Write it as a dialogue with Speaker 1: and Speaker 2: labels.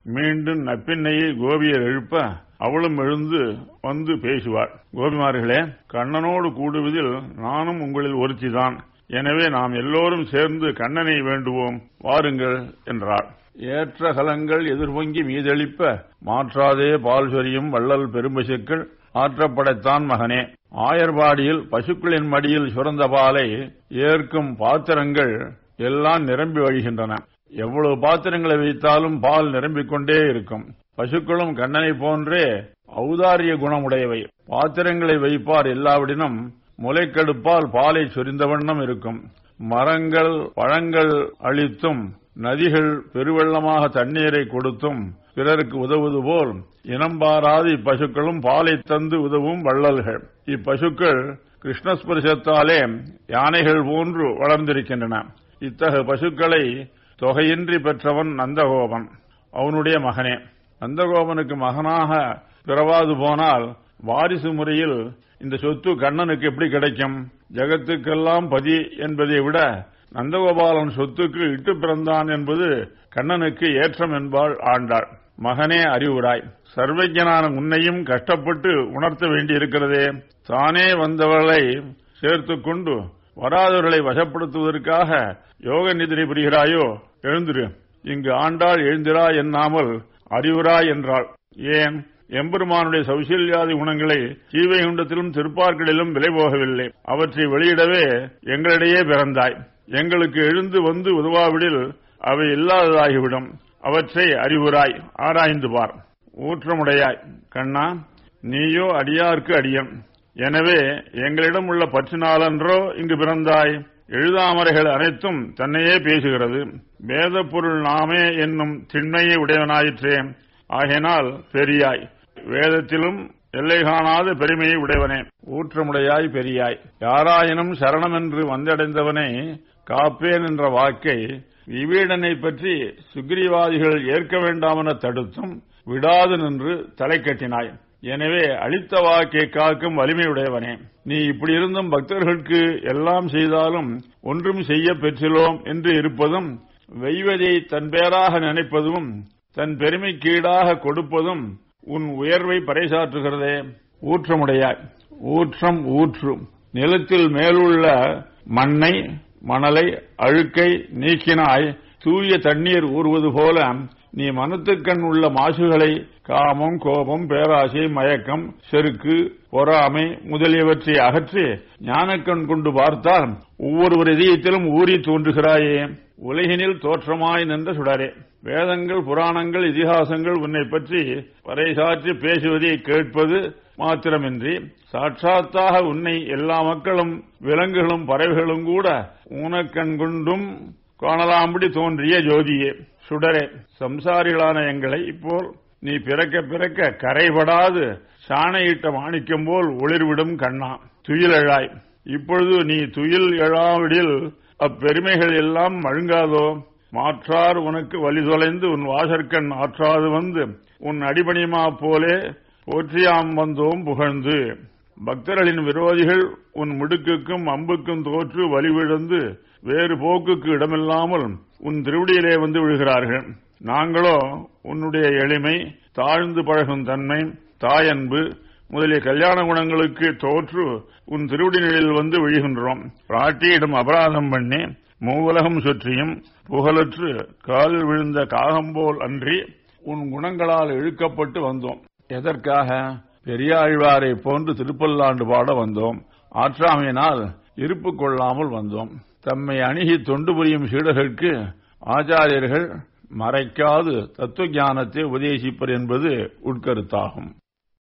Speaker 1: மீண்டும் நப்பின்னையை கோபியர் எழுப்ப அவளும் எழுந்து வந்து பேசுவாள் கோபிமார்களே கண்ணனோடு கூடுவதில் நானும் உங்களில் ஒருத்திதான் எனவே நாம் எல்லோரும் சேர்ந்து கண்ணனை வேண்டுவோம் வாருங்கள் என்றார் ஏற்ற கலங்கள் எதிர்பொங்கி மீதளிப்ப மாற்றாதே பால் சொரியும் வள்ளல் பெரும்பசுக்கள் ஆற்றப்படைத்தான் மகனே ஆயர்பாடியில் பசுக்களின் மடியில் சுரந்த பாலை ஏற்கும் பாத்திரங்கள் எல்லாம் நிரம்பி வழிகின்றன எவ்வளவு பாத்திரங்களை வைத்தாலும் பால் நிரம்பிக் கொண்டே இருக்கும் பசுக்களும் கண்ணனை போன்றே ஔதாரிய குணமுடையவை பாத்திரங்களை வைப்பார் எல்லாவிடனும் முளைக்கெடுப்பால் பாலை சொரிந்த வண்ணம் இருக்கும் மரங்கள் பழங்கள் அளித்தும் நதிகள் பெருவெள்ளமாக தண்ணீரை கொடுத்தும் பிறருக்கு உதவுவது போல் இனம் பாராது இப்பசுக்களும் பாலை தந்து உதவும் வள்ளல்கள் இப்பசுக்கள் கிருஷ்ணஸ்பரிசத்தாலே யானைகள் போன்று வளர்ந்திருக்கின்றன இத்தகைய பசுக்களை தொகையின்றி பெற்றவன் நந்தகோபன் அவனுடைய மகனே நந்தகோபனுக்கு மகனாக பிறவாது போனால் வாரிசு முறையில் இந்த சொத்து கண்ணனுக்கு எப்படி கிடைக்கும் ஜகத்துக்கெல்லாம் பதி என்பதை விட நந்தகோபாலன் சொத்துக்கு இட்டு பிறந்தான் என்பது கண்ணனுக்கு ஏற்றம் என்பாள் ஆண்டாள் மகனே அறிவுராய் சர்வஜனான உன்னையும் கஷ்டப்பட்டு உணர்த்த வேண்டியிருக்கிறதே தானே வந்தவர்களை சேர்த்துக் கொண்டு வராதவர்களை வசப்படுத்துவதற்காக யோக நிதிரை புரிகிறாயோ எழுந்திரு இங்கு ஆண்டாள் எழுந்திரா என்னாமல் அறிவுராய் என்றாள் ஏன் எம்பெருமானுடைய சௌசல்யாதி குணங்களை சீவைகுண்டத்திலும் திருப்பார்களிலும் விலை போகவில்லை அவற்றை வெளியிடவே எங்களிடையே பிறந்தாய் எங்களுக்கு எழுந்து வந்து உதவாவிடில் அவை இல்லாததாகிவிடும் அவற்றை அறிவுராய் ஆராய்ந்து பார் ஊற்றமுடையாய் கண்ணா நீயோ அடியார்க்கு அடியன் எனவே எங்களிடம் உள்ள பற்றினாலன்றோ இங்கு பிறந்தாய் எழுதாமறைகள் அனைத்தும் தன்னையே பேசுகிறது வேத பொருள் நாமே என்னும் திண்மையை உடையவனாயிற்றே ஆகையினால் பெரியாய் வேதத்திலும் எல்லை காணாத பெருமையை உடையவனே ஊற்றமுடையாய் பெரியாய் யாராயினும் சரணம் என்று வந்தடைந்தவனை காப்பேன் என்ற வாக்கை விவீடனை பற்றி சுக்ரீவாதிகள் ஏற்க வேண்டாமென தடுத்தும் விடாது நின்று தலை கட்டினாய் எனவே அளித்த வாக்கை காக்கும் வலிமையுடையவனே நீ இப்படி இருந்தும் பக்தர்களுக்கு எல்லாம் செய்தாலும் ஒன்றும் செய்ய பெற்றிலோம் என்று இருப்பதும் வெய்வதை தன் பேராக நினைப்பதும் தன் பெருமைக்கீடாக கொடுப்பதும் உன் உயர்வை பறைசாற்றுகிறதே ஊற்றமுடையாய் ஊற்றம் ஊற்றும் நிலத்தில் மேலுள்ள மண்ணை மணலை அழுக்கை நீக்கினாய் தூய தண்ணீர் ஊறுவது போல நீ மனத்துக்கண் உள்ள மாசுகளை காமம் கோபம் பேராசை மயக்கம் செருக்கு பொறாமை முதலியவற்றை அகற்றி ஞானக்கண் கொண்டு பார்த்தால் ஒவ்வொருவர் இதயத்திலும் ஊறி தோன்றுகிறாயே உலகினில் தோற்றமாய் நின்ற சுடரே வேதங்கள் புராணங்கள் இதிகாசங்கள் உன்னை பற்றி பறைசாற்றி பேசுவதை கேட்பது மாத்திரமின்றி சாட்சாத்தாக உன்னை எல்லா மக்களும் விலங்குகளும் பறவைகளும் கூட ஊனக்கண் கொண்டும் காணலாம்படி தோன்றிய ஜோதியே சுடரே சம்சாரிகளான எங்களை இப்போ நீ பிறக்க பிறக்க கரைபடாது சாணையிட்ட மாணிக்கம் போல் ஒளிர்விடும் கண்ணா துயில் எழாய் இப்பொழுது நீ துயில் எழாவிடில் அப்பெருமைகள் எல்லாம் மழுங்காதோ மாற்றார் உனக்கு வழி தொலைந்து உன் வாசற்கண் ஆற்றாது வந்து உன் அடிபணிமா போலே போற்றியாம் வந்தோம் புகழ்ந்து பக்தர்களின் விரோதிகள் உன் முடுக்குக்கும் அம்புக்கும் தோற்று வலிவிழந்து வேறு போக்குக்கு இடமில்லாமல் உன் திருவடியிலே வந்து விழுகிறார்கள் நாங்களோ உன்னுடைய எளிமை தாழ்ந்து பழகும் தன்மை தாயன்பு முதலிய கல்யாண குணங்களுக்கு தோற்று உன் திருவடிநிலையில் வந்து விழுகின்றோம் பிராட்டியிடம் அபராதம் பண்ணி மூவுலகம் சுற்றியும் புகழற்று காலில் விழுந்த காகம்போல் அன்றி உன் குணங்களால் இழுக்கப்பட்டு வந்தோம் எதற்காக பெரியாழ்வாரை போன்று திருப்பல்லாண்டு பாட வந்தோம் ஆற்றாமையினால் இருப்பு கொள்ளாமல் வந்தோம் தம்மை அணுகி தொண்டு புரியும் சீடர்களுக்கு ஆச்சாரியர்கள் மறைக்காது தத்துவ ஞானத்தை உபதேசிப்பர் என்பது உட்கருத்தாகும்